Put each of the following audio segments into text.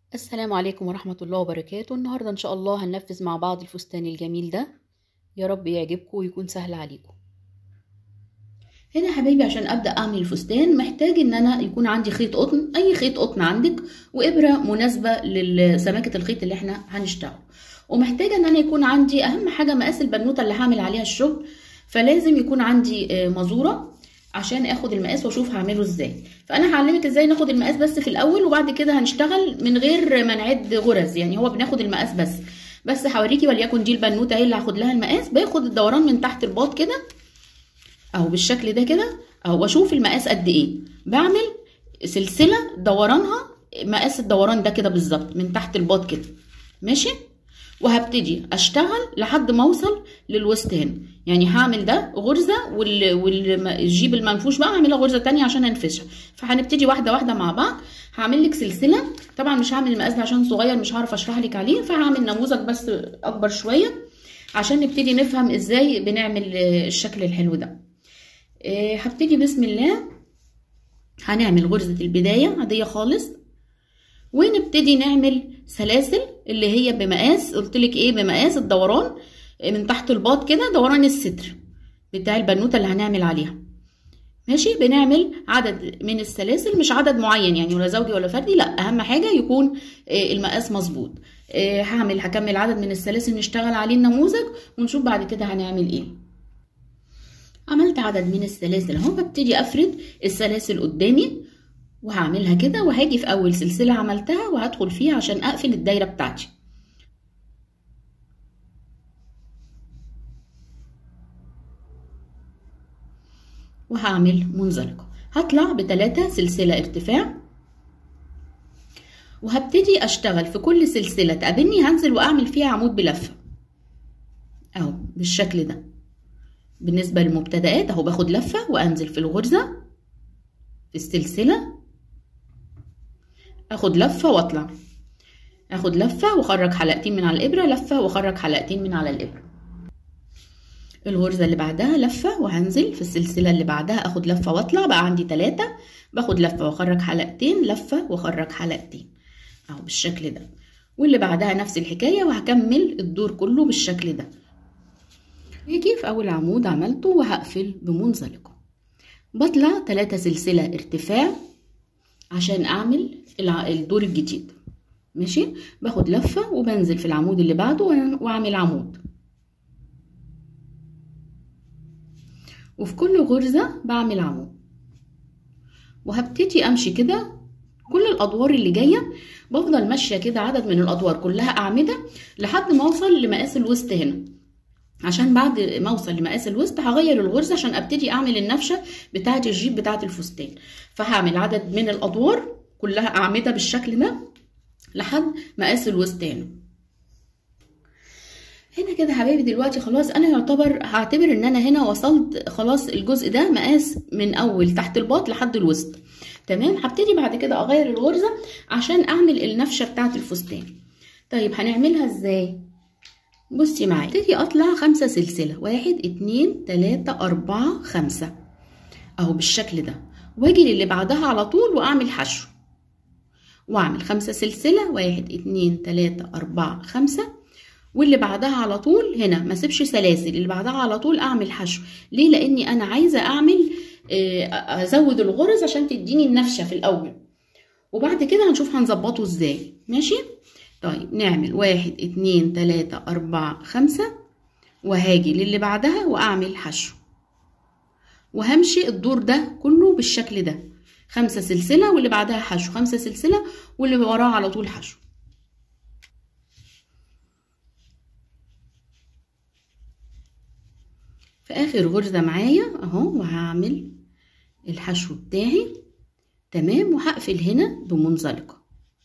السلام عليكم ورحمة الله وبركاته النهاردة إن شاء الله هننفذ مع بعض الفستان الجميل ده يا رب يعجبكم ويكون سهل عليكم هنا يا حبايبي عشان أبدأ أعمل الفستان محتاج إن أنا يكون عندي خيط قطن أي خيط قطن عندك وإبرة مناسبة لسماكة الخيط اللي إحنا هنشتغله ومحتاجة إن أنا يكون عندي أهم حاجة مقاس البنوتة اللي هعمل عليها الشغل فلازم يكون عندي مزورة عشان اخد المقاس واشوف هعمله ازاي فانا هعلمك ازاي ناخد المقاس بس في الاول وبعد كده هنشتغل من غير ما نعد غرز يعني هو بناخد المقاس بس بس هوريكي وليكن دي البنوته اهي اللي هاخد لها المقاس باخد الدوران من تحت الباط كده اهو بالشكل ده كده اهو واشوف المقاس قد ايه بعمل سلسله دورانها مقاس الدوران ده كده بالظبط من تحت الباط كده ماشي وهبتدي اشتغل لحد ما اوصل للوسط هنا يعني هعمل ده غرزه وال... والجيب المنفوش بقى هعملها غرزه تانية عشان انفشها فهنبتدي واحده واحده مع بعض هعمل لك سلسله طبعا مش هعمل المقاس ده عشان صغير مش هعرف اشرح لك عليه فهعمل نموذج بس اكبر شويه عشان نبتدي نفهم ازاي بنعمل الشكل الحلو ده هبتدي بسم الله هنعمل غرزه البدايه عاديه خالص ونبتدي نعمل سلاسل اللي هي بمقاس قلت لك ايه بمقاس الدوران من تحت الباط كده دوران الستر بتاع البنوته اللي هنعمل عليها ماشي بنعمل عدد من السلاسل مش عدد معين يعني ولا زوجي ولا فردي لا اهم حاجه يكون المقاس مظبوط هعمل هكمل عدد من السلاسل نشتغل عليه النموذج ونشوف بعد كده هنعمل ايه عملت عدد من السلاسل اهو ببتدي افرد السلاسل قدامي وهعملها كده وهاجي في اول سلسله عملتها وهدخل فيها عشان اقفل الدايره بتاعتي وهعمل منزلقه هطلع بتلاتة سلسله ارتفاع وهبتدي اشتغل في كل سلسله تقابلني هنزل واعمل فيها عمود بلفه اهو بالشكل ده بالنسبه للمبتدئات اهو باخد لفه وانزل في الغرزه في السلسله اخد لفه واطلع اخد لفه واخرج حلقتين من على الابره لفه واخرج حلقتين من على الابره الغرزه اللي بعدها لفه وهنزل في السلسله اللي بعدها اخد لفه واطلع بقى عندي ثلاثة باخد لفه واخرج حلقتين لفه واخرج حلقتين اهو بالشكل ده واللي بعدها نفس الحكايه وهكمل الدور كله بالشكل ده يجي في اول عمود عملته وهقفل بمنزلقه بطلع ثلاثة سلسله ارتفاع عشان اعمل الدور الجديد ماشي باخد لفه وبنزل في العمود اللي بعده واعمل عمود وفي كل غرزه بعمل عمود وهبتدي امشي كده كل الادوار اللي جايه بفضل ماشيه كده عدد من الادوار كلها اعمده لحد ما اوصل لمقاس الوسط هنا عشان بعد ما اوصل لمقاس الوسط هغير الغرزه عشان ابتدي اعمل النفشه بتاعه الجيب بتاعه الفستان فهعمل عدد من الادوار كلها اعمده بالشكل ده لحد مقاس الوسط هنا هنا كده حبايبي دلوقتي خلاص انا يعتبر هعتبر ان انا هنا وصلت خلاص الجزء ده مقاس من اول تحت الباط لحد الوسط تمام هبتدي بعد كده اغير الغرزه عشان اعمل النفشه بتاعه الفستان طيب هنعملها ازاي بصي معايا ابتدي اطلع خمسة سلسلة واحد اتنين تلاتة اربعة خمسة اهو بالشكل ده واجي للي بعدها على طول واعمل حشو واعمل خمسة سلسلة واحد اتنين تلاتة اربعة خمسة واللي بعدها على طول هنا ما سيبش سلاسل اللي بعدها على طول اعمل حشو ليه لاني انا عايزة اعمل ازود الغرز عشان تديني النفشة في الاول وبعد كده هنشوف هنظبطه ازاي ماشي طيب نعمل واحد اتنين تلاتة اربعة خمسة وهاجي للي بعدها واعمل حشو وهمشي الدور ده كله بالشكل ده خمسة سلسلة واللي بعدها حشو خمسة سلسلة واللي وراه على طول حشو في اخر غرزة معايا اهو وهعمل الحشو بتاعي تمام وهقفل هنا بمنزلقة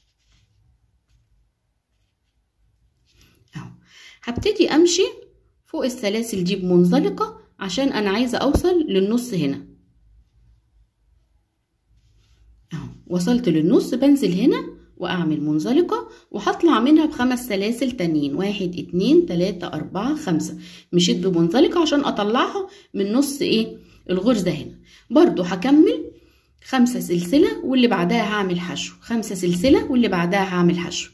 اهو هبتدي امشي فوق السلاسل دي بمنزلقة عشان انا عايزة اوصل للنص هنا اهو وصلت للنص بنزل هنا واعمل منزلقة وهطلع منها بخمس سلاسل تانيين واحد اتنين تلاتة اربعة خمسة مشيت بمنزلقة عشان اطلعها من نص ايه الغرزة هنا برضو هكمل خمسة سلسلة واللي بعدها هعمل حشو خمسة سلسلة واللي بعدها هعمل حشو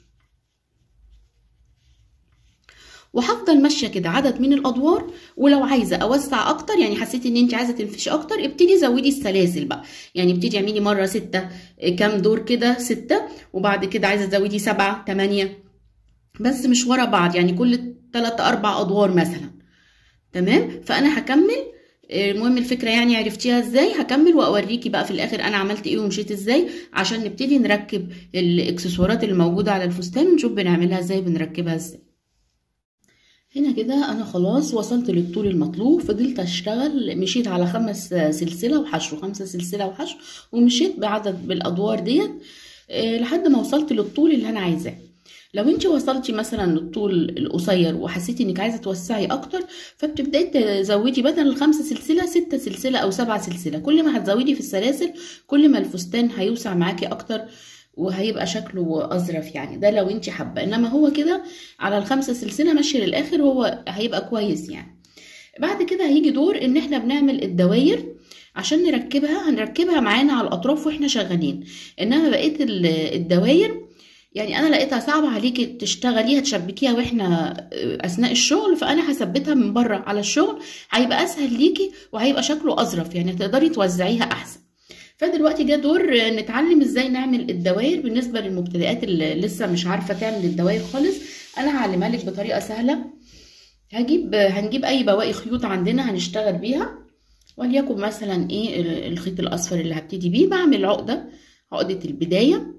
وهفضل ماشيه كده عدد من الادوار ولو عايزه اوسع اكتر يعني حسيتي ان انت عايزه تنفشي اكتر ابتدي زودي السلاسل بقى يعني ابتدي اعملي مره ستة كام دور كده ستة وبعد كده عايزه تزودي سبعة تمانية بس مش ورا بعض يعني كل تلات اربع ادوار مثلا تمام فانا هكمل المهم الفكره يعني عرفتيها ازاي هكمل واوريكي بقى في الاخر انا عملت ايه ومشيت ازاي عشان نبتدي نركب الاكسسوارات اللي موجوده على الفستان ونشوف بنعملها ازاي بنركبها ازاي هنا كده انا خلاص وصلت للطول المطلوب فضلت اشتغل مشيت على خمس سلسله وحشو خمسه سلسله وحشو ومشيت بعدد بالادوار ديت لحد ما وصلت للطول اللي انا عايزاه لو انت وصلتي مثلا للطول القصير وحسيتي انك عايزه توسعي اكتر فبتبداي تزودي بدل الخمسه سلسله ستة سلسله او سبعة سلسله كل ما هتزودي في السلاسل كل ما الفستان هيوسع معاكي اكتر وهيبقى شكله اظرف يعني ده لو انت حابه انما هو كده على الخمسه سلسله ماشيه للاخر هو هيبقى كويس يعني بعد كده هيجي دور ان احنا بنعمل الدواير عشان نركبها هنركبها معانا على الاطراف واحنا شغالين انما بقيه الدواير يعني انا لقيتها صعبه عليكي تشتغليها تشبكيها واحنا اثناء الشغل فانا هثبتها من بره على الشغل هيبقى اسهل ليكي وهيبقى شكله اظرف يعني تقدري توزعيها احسن فدلوقتي جه دور نتعلم ازاي نعمل الدوائر بالنسبه للمبتدئات اللي لسه مش عارفه تعمل الدوائر خالص انا هعلمها لك بطريقه سهله هجيب هنجيب اي بواقي خيوط عندنا هنشتغل بيها وليكن مثلا ايه الخيط الاصفر اللي هبتدي بيه بعمل عقده عقده البدايه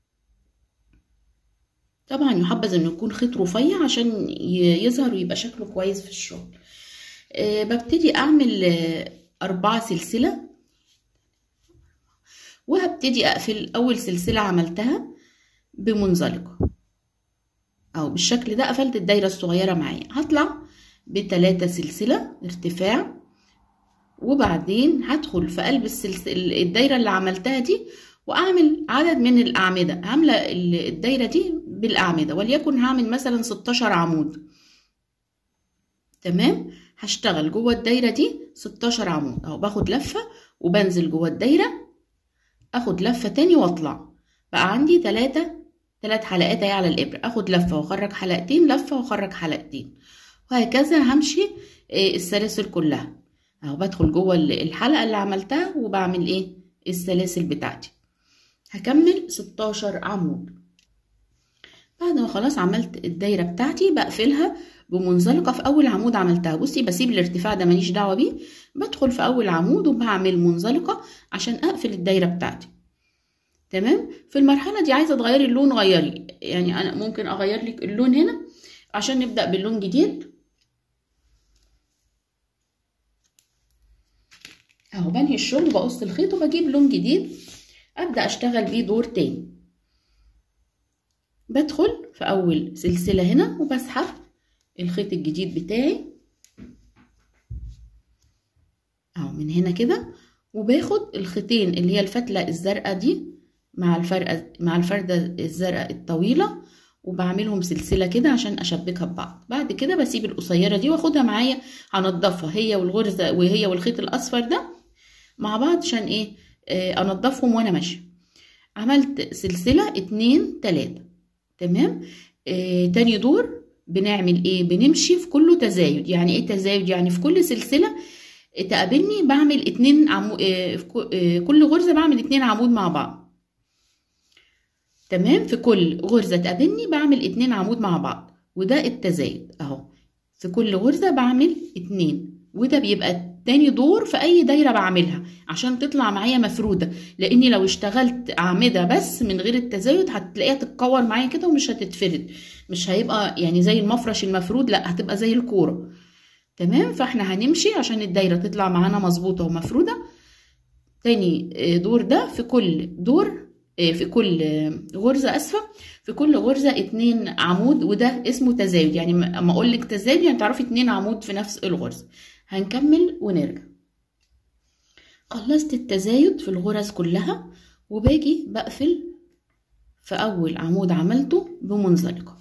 طبعا يحبذ انه يكون خيط رفيع عشان يظهر ويبقى شكله كويس في الشغل أه ببتدي اعمل أربعة سلسلة وهبتدي اقفل اول سلسلة عملتها بمنزلقة او بالشكل ده قفلت الدايرة الصغيرة معايا هطلع بتلاتة سلسلة ارتفاع وبعدين هدخل في قلب السلسلة الدايرة اللي عملتها دي واعمل عدد من الاعمدة عاملة الدايرة دي بالاعمدة وليكن هعمل مثلا 16 عمود تمام هشتغل جوه الدايرة دي 16 عمود اهو باخد لفة وبنزل جوه الدايرة اخد لفة تاني واطلع بقى عندي تلاتة تلات حلقات اهي على الابرة اخد لفة واخرج حلقتين لفة واخرج حلقتين وهكذا همشي السلاسل كلها اهو بدخل جوه الحلقة اللي عملتها وبعمل ايه السلاسل بتاعتي هكمل 16 عمود بعد ما خلاص عملت الدايرة بتاعتي بقفلها بمنزلقة في أول عمود عملتها بصي بسيب الارتفاع ده ماليش دعوة بيه بدخل في أول عمود وبعمل منزلقة عشان أقفل الدايرة بتاعتي تمام في المرحلة دي عايزة تغيري اللون غيري يعني أنا ممكن أغير لك اللون هنا عشان نبدأ باللون جديد اهو بنهي الشغل بقص الخيط وبجيب لون جديد ابدا اشتغل بيه دور تاني بدخل في اول سلسله هنا وبسحب الخيط الجديد بتاعي اهو من هنا كده وباخد الخيطين اللي هي الفتله الزرقاء دي مع الفرقه مع الفرده الزرقاء الطويله وبعملهم سلسله كده عشان اشبكها ببعض بعد كده بسيب القصيره دي واخدها معايا هنضفها هي والغرزه وهي والخيط الاصفر ده مع بعض عشان ايه آه انضفهم وانا ماشيه عملت سلسله اتنين تلاته تمام آه تاني دور بنعمل ايه بنمشي في كله تزايد يعني ايه تزايد يعني في كل سلسله تقابلني بعمل اتنين عمو... آه في كل غرزه بعمل اتنين عمود مع بعض تمام في كل غرزه تقابلني بعمل اتنين عمود مع بعض وده التزايد اهو في كل غرزه بعمل اتنين وده بيبقى تاني دور في اي دايره بعملها عشان تطلع معايا مفروده لاني لو اشتغلت اعمده بس من غير التزايد هتلاقيها تتكور معايا كده ومش هتتفرد مش هيبقى يعني زي المفرش المفرود لا هتبقى زي الكوره تمام فاحنا هنمشي عشان الدايره تطلع معانا مظبوطه ومفروده تاني دور ده في كل دور في كل غرزة أسفة في كل غرزة اتنين عمود وده اسمه تزايد يعني اما اقول لك تزايد يعني تعرفي اتنين عمود في نفس الغرزة هنكمل ونرجع خلصت التزايد في الغرز كلها وباجي بقفل في أول عمود عملته بمنزلقة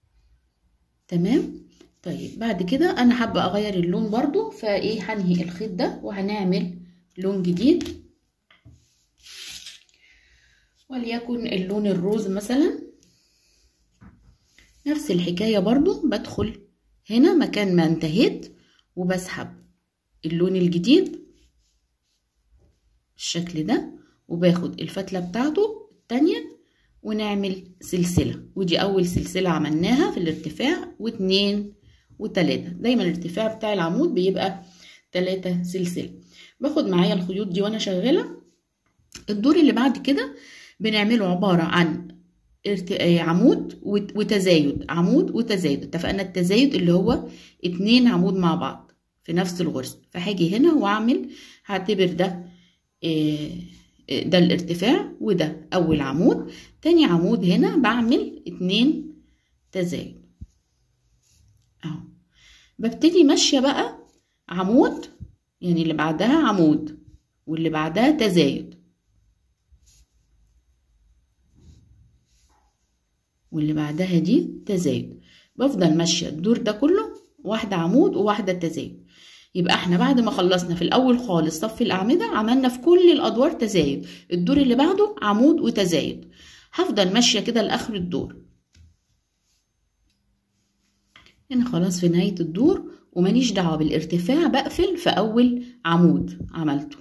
تمام طيب بعد كده أنا حابة أغير اللون برضو فإيه هنهي الخيط ده وهنعمل لون جديد وليكن اللون الروز مثلا نفس الحكاية برضو بدخل هنا مكان ما انتهيت وبسحب اللون الجديد بالشكل ده وباخد الفتلة بتاعته التانية ونعمل سلسلة ودي أول سلسلة عملناها في الارتفاع واتنين وتلاتة دايما الارتفاع بتاع العمود بيبقى تلاتة سلسلة باخد معايا الخيوط دي وانا شغالة الدور اللي بعد كده بنعمله عبارة عن عمود وتزايد عمود وتزايد اتفقنا التزايد اللي هو اتنين عمود مع بعض في نفس الغرزة فهاجي هنا واعمل هعتبر ده ده الارتفاع وده اول عمود تاني عمود هنا بعمل اتنين تزايد اهو ببتدي ماشية بقى عمود يعني اللي بعدها عمود واللي بعدها تزايد واللي بعدها دي تزايد بفضل ماشية الدور ده كله واحدة عمود وواحدة تزايد يبقى احنا بعد ما خلصنا في الاول خالص صف الاعمدة عملنا في كل الادوار تزايد الدور اللي بعده عمود وتزايد هفضل ماشية كده لاخر الدور هنا خلاص في نهاية الدور وماليش دعوة بالارتفاع بقفل في اول عمود عملته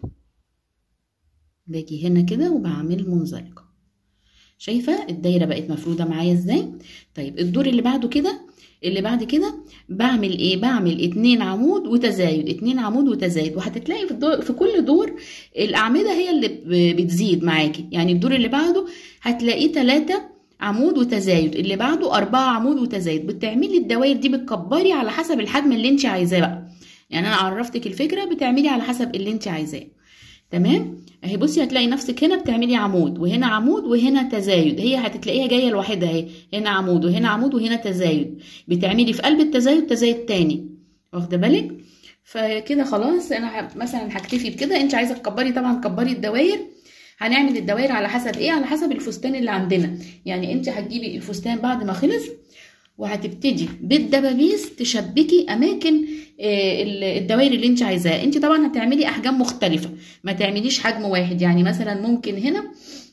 باجي هنا كده وبعمل منزلقة شايفة الدايرة بقت مفرودة معايا ازاي طيب الدور اللي بعده كده اللي بعد كده بعمل ايه بعمل اتنين عمود وتزايد اتنين عمود وتزايد وهتتلاقي في, الدور في كل دور الاعمدة هي اللي بتزيد معاكي يعني الدور اللي بعده هتلاقيه تلاتة عمود وتزايد اللي بعده أربعة عمود وتزايد بتعملي الدوائر دي بتكبري على حسب الحجم اللي انت عايزاه بقى يعني انا عرفتك الفكرة بتعملي على حسب اللي انت عايزاه تمام اهي بصي هتلاقي نفسك هنا بتعملي عمود وهنا عمود وهنا تزايد هي هتتلاقيها جايه لوحدها اهي هنا عمود وهنا عمود وهنا تزايد بتعملي في قلب التزايد تزايد تاني واخده بالك فكده خلاص انا مثلا هكتفي بكده انت عايزه تكبري طبعا كبري الدواير هنعمل الدواير على حسب ايه على حسب الفستان اللي عندنا يعني انت هتجيبي الفستان بعد ما خلص وهتبتدي بالدبابيس تشبكي اماكن الدوائر اللي انت عايزاها انت طبعا هتعملي احجام مختلفه ما تعمليش حجم واحد يعني مثلا ممكن هنا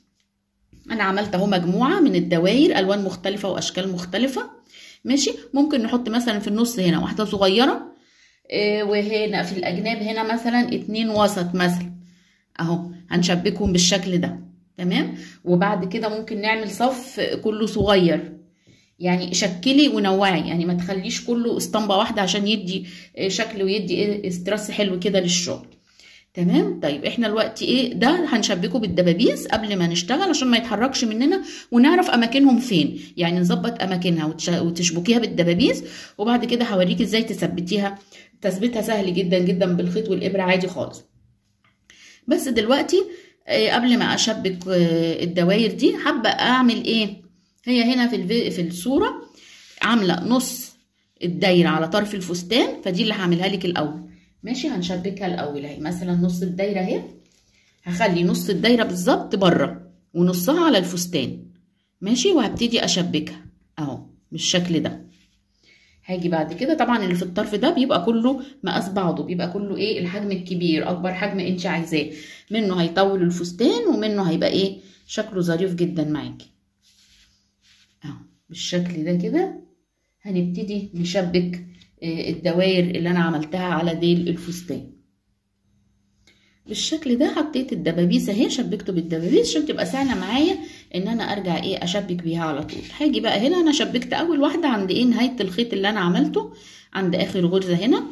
انا عملت اهو مجموعه من الدوائر الوان مختلفه واشكال مختلفه ماشي ممكن نحط مثلا في النص هنا واحده صغيره وهنا في الاجناب هنا مثلا اتنين وسط مثلا اهو هنشبكهم بالشكل ده تمام وبعد كده ممكن نعمل صف كله صغير يعني شكلي ونوعي يعني ما تخليش كله اسطمبة واحدة عشان يدي شكل ويدي ايه استرس حلو كده للشغل تمام طيب احنا دلوقتي ايه ده هنشبكه بالدبابيس قبل ما نشتغل عشان ما يتحركش مننا ونعرف اماكنهم فين يعني نظبط اماكنها وتشبكيها بالدبابيس وبعد كده هوريكي ازاي تثبتيها تثبيتها سهل جدا جدا بالخيط والابره عادي خالص بس دلوقتي قبل ما اشبك الدواير دي حابه اعمل ايه هي هنا في في الصوره عامله نص الدايره على طرف الفستان فدي اللي هعملها لك الاول ماشي هنشبكها الاول اهي مثلا نص الدايره اهي هخلي نص الدايره بالظبط بره ونصها على الفستان ماشي وهبتدي اشبكها اهو بالشكل ده هاجي بعد كده طبعا اللي في الطرف ده بيبقى كله مقاس بعضه بيبقى كله ايه الحجم الكبير اكبر حجم انت عايزاه منه هيطول الفستان ومنه هيبقى ايه شكله ظريف جدا معاكي اهو بالشكل ده كده هنبتدي نشبك الدوائر اللي انا عملتها على ديل الفستان بالشكل ده حطيت الدبابيس اهي شبكته بالدبابيس عشان تبقى سهله معايا ان انا ارجع ايه اشبك بيها على طول هاجي بقى هنا انا شبكت اول واحده عند ايه نهايه الخيط اللي انا عملته عند اخر غرزه هنا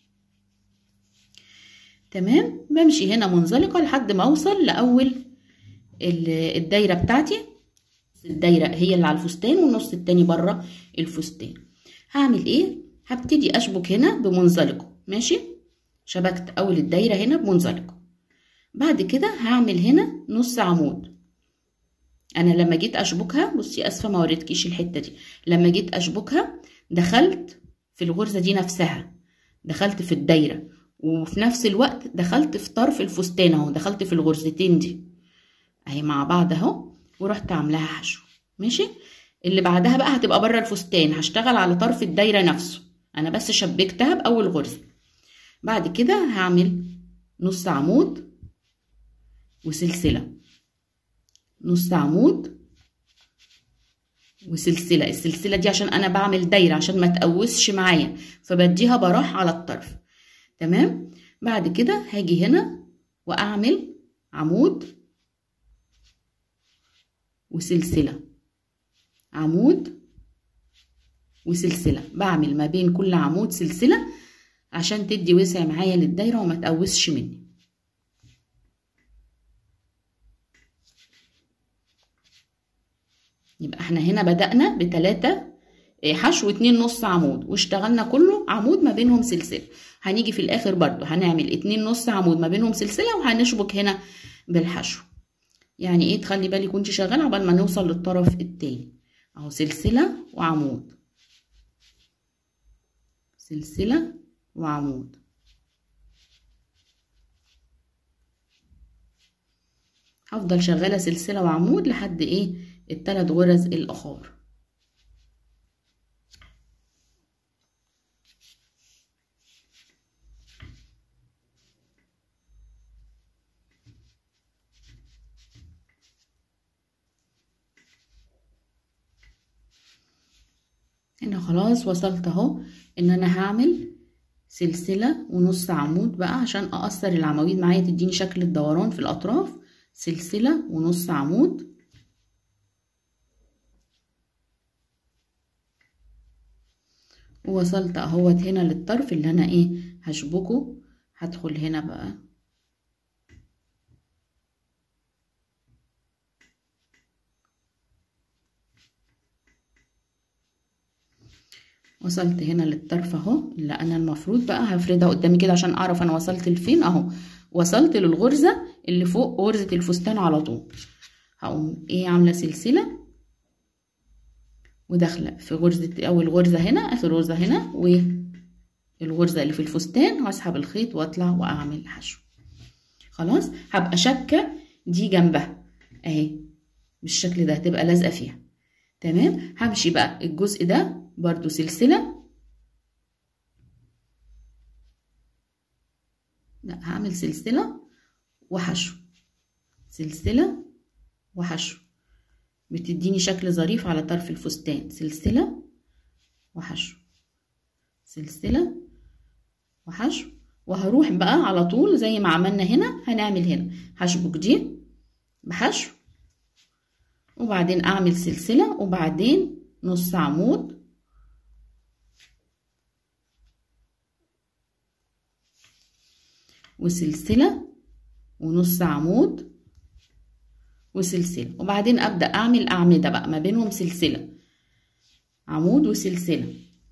تمام بمشي هنا منزلقه لحد ما اوصل لاول الدايره بتاعتي الدايره هي اللي على الفستان والنص التاني بره الفستان هعمل ايه هبتدي اشبك هنا بمنزلقه ماشي شبكت اول الدايره هنا بمنزلقه بعد كده هعمل هنا نص عمود انا لما جيت اشبكها بصي اسفه ما وريتكيش الحته دي لما جيت اشبكها دخلت في الغرزه دي نفسها دخلت في الدايره وفي نفس الوقت دخلت في طرف الفستان اهو دخلت في الغرزتين دي اهي مع بعض اهو ورحت عاملاها حشو ماشي اللي بعدها بقى هتبقى بره الفستان هشتغل على طرف الدايره نفسه انا بس شبكتها باول غرزه بعد كده هعمل نص عمود وسلسله نص عمود وسلسلة السلسلة دي عشان أنا بعمل دايرة عشان ما تقوسش معايا فبديها براح على الطرف تمام بعد كده هاجي هنا وأعمل عمود وسلسلة عمود وسلسلة بعمل ما بين كل عمود سلسلة عشان تدي وسع معايا للدايرة وما تقوسش مني يبقى احنا هنا بدأنا بتلاتة حشو اتنين نص عمود واشتغلنا كله عمود ما بينهم سلسلة هنيجي في الاخر برضو هنعمل اتنين نص عمود ما بينهم سلسلة وهنشبك هنا بالحشو يعني ايه تخلي بالك وانت شغالة عقبال ما نوصل للطرف التاني اهو سلسلة وعمود سلسلة وعمود هفضل شغالة سلسلة وعمود لحد ايه التلات غرز الاخر هنا خلاص وصلت اهو ان انا هعمل سلسلة ونص عمود بقى عشان اقصر العواميد معايا تديني شكل الدوران في الاطراف سلسلة ونص عمود ووصلت اهوت هنا للطرف اللي انا ايه هشبكه هدخل هنا بقى وصلت هنا للطرف اهو اللي انا المفروض بقى هفردها قدامي كده عشان اعرف انا وصلت لفين اهو وصلت للغرزة اللي فوق غرزة الفستان على طول هقوم ايه عاملة سلسلة وداخلة في غرزة اول غرزة هنا اخر غرزة هنا والغرزة اللي في الفستان واسحب الخيط واطلع واعمل حشو خلاص هبقى شكة دي جنبها اهي بالشكل ده هتبقى لازقة فيها تمام همشي بقى الجزء ده برضو سلسلة لا هعمل سلسلة وحشو سلسلة وحشو بتديني شكل ظريف على طرف الفستان سلسلة وحشو سلسلة وحشو وهروح بقى على طول زي ما عملنا هنا هنعمل هنا هشبك دي بحشو وبعدين اعمل سلسلة وبعدين نص عمود وسلسلة ونص عمود وسلسلة وبعدين أبدأ أعمل أعمدة بقى ما بينهم سلسلة عمود وسلسلة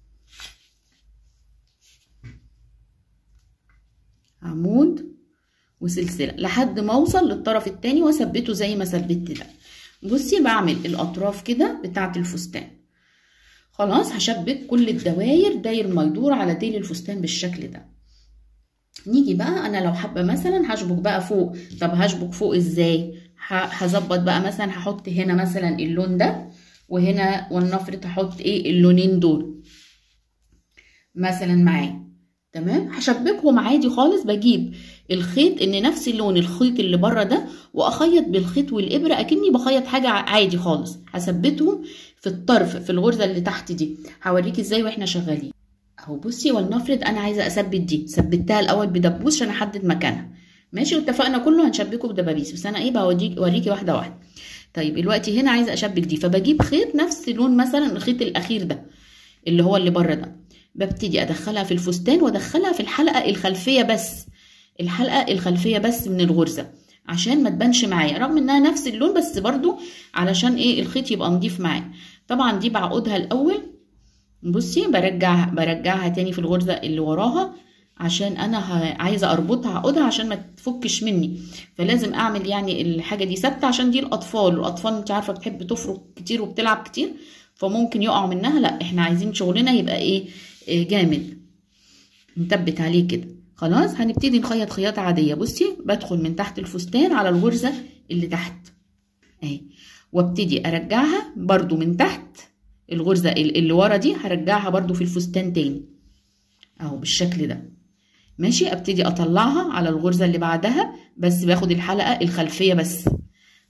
عمود وسلسلة لحد ما أوصل للطرف التاني وأثبته زي ما ثبت ده بصي بعمل الأطراف كده بتاعة الفستان خلاص هشبك كل الدواير داير ما يدور على ديل الفستان بالشكل ده نيجي بقى انا لو حابه مثلا هشبك بقى فوق طب هشبك فوق ازاي هظبط بقى مثلا هحط هنا مثلا اللون ده وهنا ولنفرض هحط ايه اللونين دول مثلا معاه تمام هشبكهم عادي خالص بجيب الخيط ان نفس اللون الخيط اللي بره ده واخيط بالخيط والابره اكني بخيط حاجه عادي خالص هثبتهم في الطرف في الغرزه اللي تحت دي هوريكي ازاي واحنا شغالين اهو بصي ولنفرض انا عايزه اثبت دي ثبتها الاول بدبوس عشان احدد مكانها ماشي واتفقنا كله هنشبكه بدبابيس بس انا ايه بوريكي اوريكي واحده واحده طيب دلوقتي هنا عايزه اشبك دي فبجيب خيط نفس لون مثلا الخيط الاخير ده اللي هو اللي بره ده ببتدي ادخلها في الفستان وادخلها في الحلقه الخلفيه بس الحلقه الخلفيه بس من الغرزه عشان ما تبانش معايا رغم انها نفس اللون بس برضو علشان ايه الخيط يبقى نضيف معايا طبعا دي بعقدها الاول بصي برجع برجعها تاني في الغرزه اللي وراها عشان انا عايزه اربطها عقدها عشان ما تفكش مني فلازم اعمل يعني الحاجه دي ثابته عشان دي الاطفال والاطفال انت عارفه بتحب تفرك كتير وبتلعب كتير فممكن يقعوا منها لا احنا عايزين شغلنا يبقى ايه, إيه جامد نثبت عليه كده خلاص هنبتدي نخيط خياطه عاديه بصي بدخل من تحت الفستان على الغرزه اللي تحت اهي وابتدي ارجعها برضو من تحت الغرزه اللي ورا دي هرجعها برضو في الفستان تاني اهو بالشكل ده ماشي ابتدي اطلعها على الغرزه اللي بعدها بس باخد الحلقه الخلفيه بس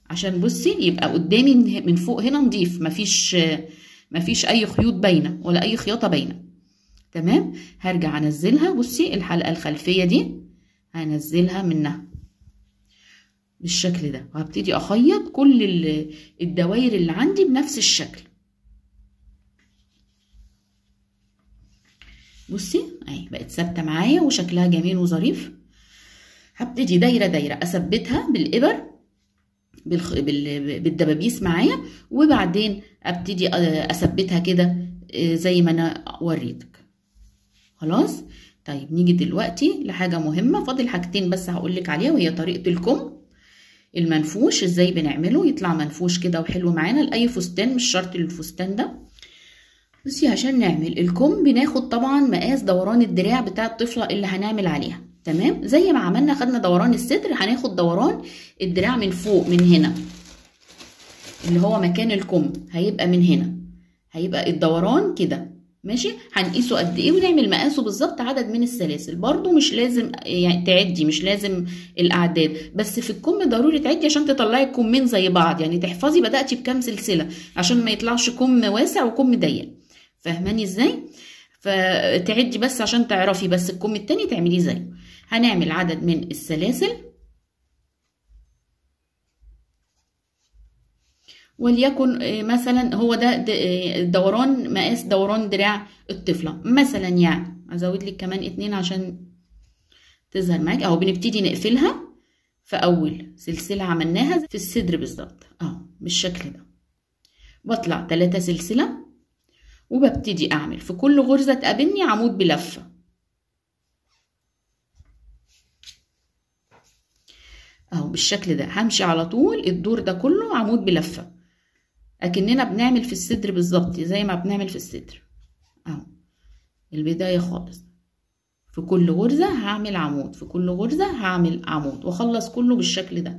عشان بصي يبقى قدامي من فوق هنا نضيف مفيش مفيش اي خيوط باينه ولا اي خياطه باينه تمام هرجع انزلها بصي الحلقه الخلفيه دي هنزلها منها بالشكل ده وهبتدي اخيط كل الدوائر اللي عندي بنفس الشكل بصي اهي بقت ثابته معايا وشكلها جميل وظريف هبتدي دايره دايره اثبتها بالابر بالخ... بال... بالدبابيس معايا وبعدين ابتدي اثبتها كده زي ما انا وريتك خلاص طيب نيجي دلوقتي لحاجه مهمه فاضل حاجتين بس هقولك عليها وهي طريقه الكم المنفوش ازاي بنعمله يطلع منفوش كده وحلو معانا لاي فستان مش شرط الفستان ده بصي عشان نعمل الكم بناخد طبعا مقاس دوران الدراع بتاع الطفله اللي هنعمل عليها تمام زي ما عملنا خدنا دوران الصدر هناخد دوران الدراع من فوق من هنا اللي هو مكان الكم هيبقى من هنا هيبقى الدوران كده ماشي هنقيسه قد ايه ونعمل مقاسه بالظبط عدد من السلاسل برضو مش لازم يعني تعدي مش لازم الاعداد بس في الكم ضروري تعدي عشان تطلعي الكمين زي بعض يعني تحفظي بداتي بكام سلسله عشان ما يطلعش كم واسع وكم ضيق فاهماني ازاي فتعدي بس عشان تعرفي بس الكم التاني تعمليه زيه هنعمل عدد من السلاسل وليكن مثلا هو ده دوران مقاس دوران دراع الطفله مثلا يعني ازود لك كمان اتنين عشان تظهر معاك اهو بنبتدي نقفلها في اول سلسله عملناها في الصدر بالظبط اهو بالشكل ده بطلع تلاتة سلسله وببتدي اعمل في كل غرزه تقابلني عمود بلفه اهو بالشكل ده همشي على طول الدور ده كله عمود بلفه اكننا بنعمل في الصدر بالظبط زي ما بنعمل في الصدر اهو البدايه خالص في كل غرزه هعمل عمود في كل غرزه هعمل عمود واخلص كله بالشكل ده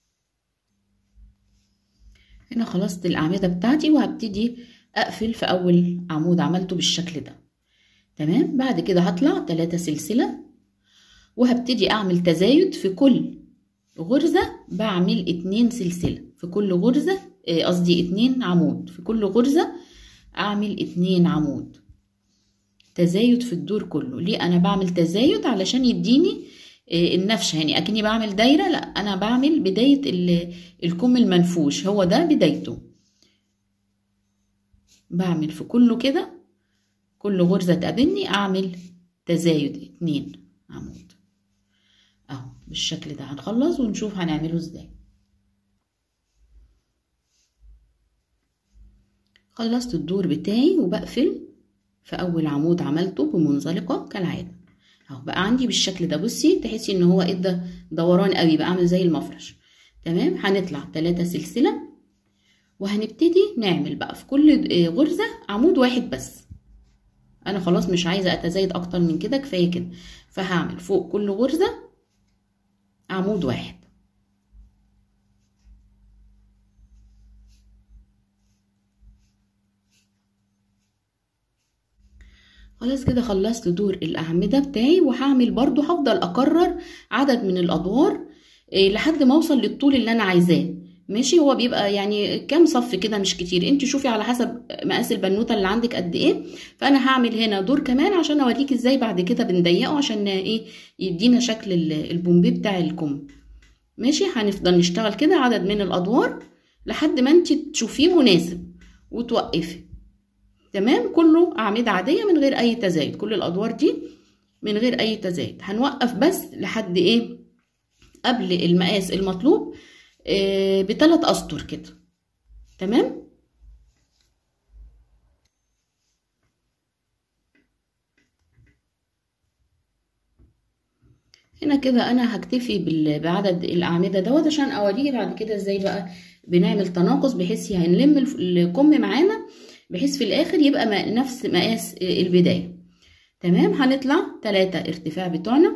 هنا خلصت الاعمده بتاعتي وهبتدي اقفل في اول عمود عملته بالشكل ده تمام بعد كده هطلع ثلاثة سلسله وهبتدي اعمل تزايد في كل غرزة بعمل اتنين سلسلة في كل غرزة قصدي اتنين عمود في كل غرزة اعمل اتنين عمود تزايد في الدور كله ليه انا بعمل تزايد علشان يديني النفشة يعني اكني بعمل دايرة لا انا بعمل بداية الكم المنفوش هو ده بدايته بعمل في كله كده كل غرزة تقابلني اعمل تزايد اتنين عمود اهو بالشكل ده هنخلص ونشوف هنعمله ازاي خلصت الدور بتاعي وبقفل في اول عمود عملته بمنزلقه كالعاده اهو بقى عندي بالشكل ده بصي تحسي ان هو ادى دوران قوي بقى عامل زي المفرش تمام هنطلع ثلاثة سلسله وهنبتدي نعمل بقى في كل غرزه عمود واحد بس انا خلاص مش عايزه اتزايد اكتر من كده كفايه كده فهعمل فوق كل غرزه عمود واحد خلاص كده خلصت دور الأعمدة بتاعي وهعمل برضو هفضل أكرر عدد من الأدوار إيه لحد ما أوصل للطول اللي أنا عايزاه ماشي هو بيبقى يعني كام صف كده مش كتير انت شوفي على حسب مقاس البنوته اللي عندك قد ايه فانا هعمل هنا دور كمان عشان اوريك ازاي بعد كده بنضيقه عشان ايه يدينا شكل البومبي بتاع الكم ماشي هنفضل نشتغل كده عدد من الادوار لحد ما انت تشوفيه مناسب وتوقفي تمام كله اعمده عاديه من غير اي تزايد كل الادوار دي من غير اي تزايد هنوقف بس لحد ايه قبل المقاس المطلوب إيه بثلاث اسطر كده تمام هنا كده انا هكتفي بعدد الاعمده دوت عشان اوريكي بعد كده ازاي بقى بنعمل تناقص بحيث هنلم الكم معانا بحيث في الاخر يبقى نفس مقاس البدايه تمام هنطلع ثلاثة ارتفاع بتوعنا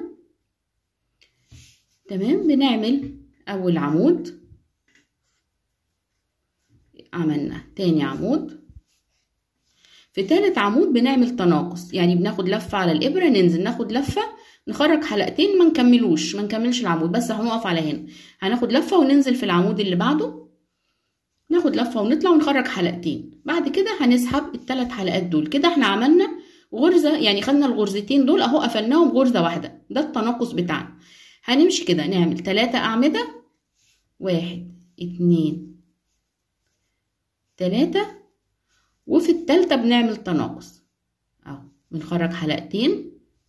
تمام بنعمل اول عمود عملنا تاني عمود في تالت عمود بنعمل تناقص يعني بناخد لفة على الإبرة ننزل ناخد لفة نخرج حلقتين ما نكملوش ما نكملش العمود بس هنقف على هنا هناخد لفة وننزل في العمود اللي بعده ناخد لفة ونطلع ونخرج حلقتين بعد كده هنسحب الثلاث حلقات دول كده احنا عملنا غرزة يعني خدنا الغرزتين دول اهو قفلناهم غرزة واحدة ده التناقص بتاعنا هنمشي كده نعمل ثلاثة أعمدة واحد اتنين تلاتة وفي التالتة بنعمل تناقص اهو بنخرج حلقتين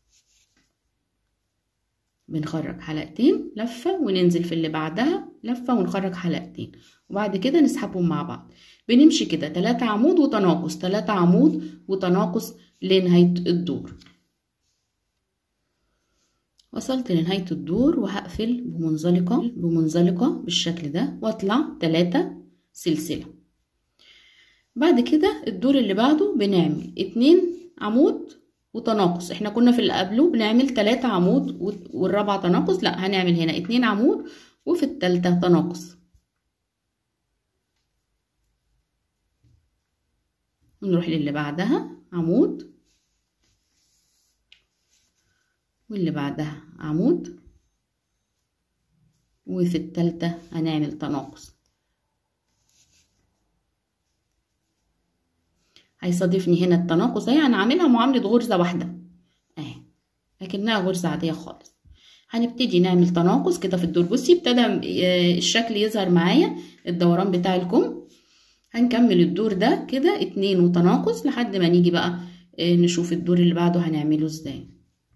بنخرج حلقتين لفة وننزل في اللي بعدها لفة ونخرج حلقتين وبعد كده نسحبهم مع بعض بنمشي كده تلاتة عمود وتناقص تلاتة عمود وتناقص لنهاية الدور وصلت لنهاية الدور وهقفل بمنزلقة بمنزلقة بالشكل ده واطلع تلاتة سلسلة بعد كده الدور اللي بعده بنعمل اتنين عمود وتناقص احنا كنا في اللي قبله بنعمل تلاتة عمود والرابعة تناقص لا هنعمل هنا اتنين عمود وفي التالتة تناقص نروح للي بعدها عمود واللي بعدها عمود وفي التالتة هنعمل تناقص هيصادفني هنا التناقص اهي انا عاملها معاملة غرزة واحدة اهي لكنها غرزة عادية خالص هنبتدي نعمل تناقص كده في الدور بصي ابتدى الشكل يظهر معايا الدوران بتاع الكم هنكمل الدور ده كده اتنين وتناقص لحد ما نيجي بقى نشوف الدور اللي بعده هنعمله ازاي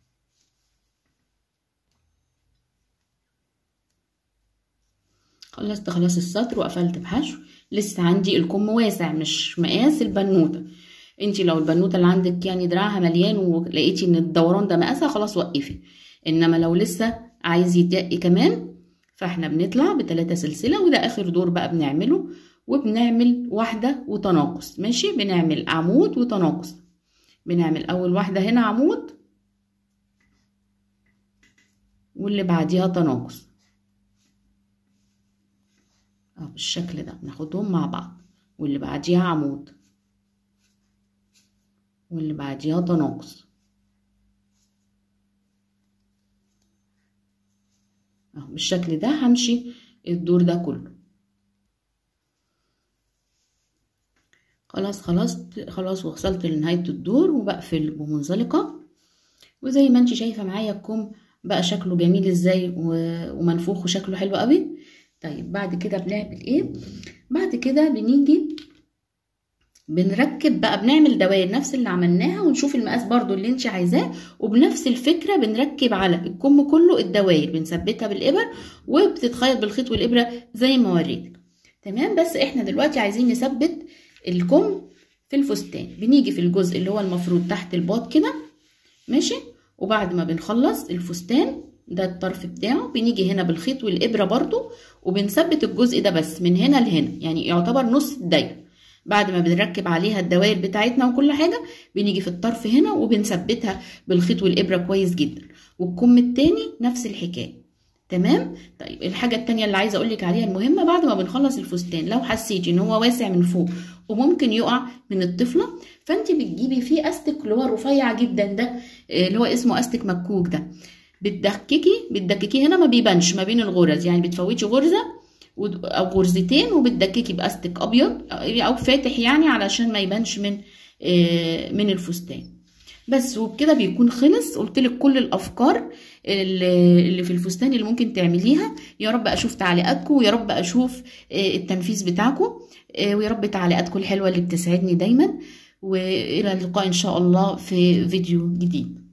خلصت خلاص السطر وقفلت بحشو لسه عندي الكم واسع مش مقاس البنوته انتي لو البنوته اللي عندك يعني دراعها مليان ولقيتي ان الدوران ده مقاسها خلاص وقفي انما لو لسه عايز يتقي كمان فاحنا بنطلع بتلاتة سلسلة وده اخر دور بقى بنعمله وبنعمل واحدة وتناقص ماشي بنعمل عمود وتناقص بنعمل اول واحدة هنا عمود واللي بعديها تناقص اه بالشكل ده بناخدهم مع بعض واللي بعديها عمود واللي بعديها تناقص اهو بالشكل ده همشي الدور ده كله خلاص خلاص خلاص وصلت لنهاية الدور وبقفل بمنزلقة وزي ما انت شايفة معايا الكم بقى شكله جميل ازاي ومنفوخ وشكله حلو قوي طيب بعد كده بنعمل ايه بعد كده بنيجي بنركب بقى بنعمل دوائر نفس اللي عملناها ونشوف المقاس برضو اللي انت عايزاه وبنفس الفكره بنركب على الكم كله الدوائر بنثبتها بالابر وبتتخيط بالخيط والابره زي ما وريتك تمام بس احنا دلوقتي عايزين نثبت الكم في الفستان بنيجي في الجزء اللي هو المفروض تحت الباط كده ماشي وبعد ما بنخلص الفستان ده الطرف بتاعه بنيجي هنا بالخيط والابره برضو وبنثبت الجزء ده بس من هنا لهنا يعني يعتبر نص الدايره بعد ما بنركب عليها الدوائر بتاعتنا وكل حاجه بنيجي في الطرف هنا وبنثبتها بالخيط والابره كويس جدا والكم التاني نفس الحكايه تمام طيب الحاجه التانية اللي عايزه اقول لك عليها المهمه بعد ما بنخلص الفستان لو حسيتي ان هو واسع من فوق وممكن يقع من الطفله فانت بتجيبي فيه استك اللي هو رفيع جدا ده اللي هو اسمه استك مكوك ده بتدككي بتدككي هنا ما بيبانش ما بين الغرز يعني بتفوتي غرزه او غرزتين وبتدككي باستك ابيض او فاتح يعني علشان ما يبانش من من الفستان بس وبكده بيكون خلص قلت لك كل الافكار اللي في الفستان اللي ممكن تعمليها يا رب اشوف تعليقاتكم ويا رب اشوف التنفيذ بتاعكم ويا رب تعليقاتكم الحلوه اللي بتسعدني دايما والى اللقاء ان شاء الله في فيديو جديد